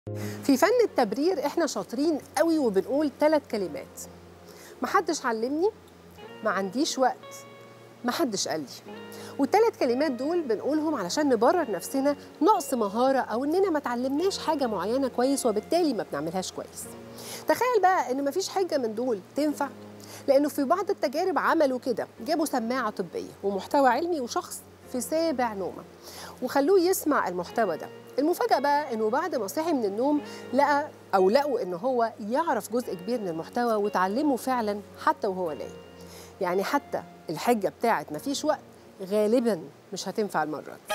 في فن التبرير احنا شاطرين قوي وبنقول ثلاث كلمات محدش علمني ما عنديش وقت محدش قال لي والثلاث كلمات دول بنقولهم علشان نبرر نفسنا نقص مهارة أو إننا ما تعلمناش حاجة معينة كويس وبالتالي ما بنعملهاش كويس تخيل بقى إن مفيش حاجة من دول تنفع لأنه في بعض التجارب عملوا كده جابوا سماعة طبية ومحتوى علمي وشخص في سابع نومة وخلوه يسمع المحتوى ده المفاجأة بقى إنه بعد ما صحي من النوم لقى أو لقوا إن هو يعرف جزء كبير من المحتوى وتعلمه فعلا حتى وهو نايم يعني حتى الحجة بتاعت مفيش وقت غالبا مش هتنفع المرة دي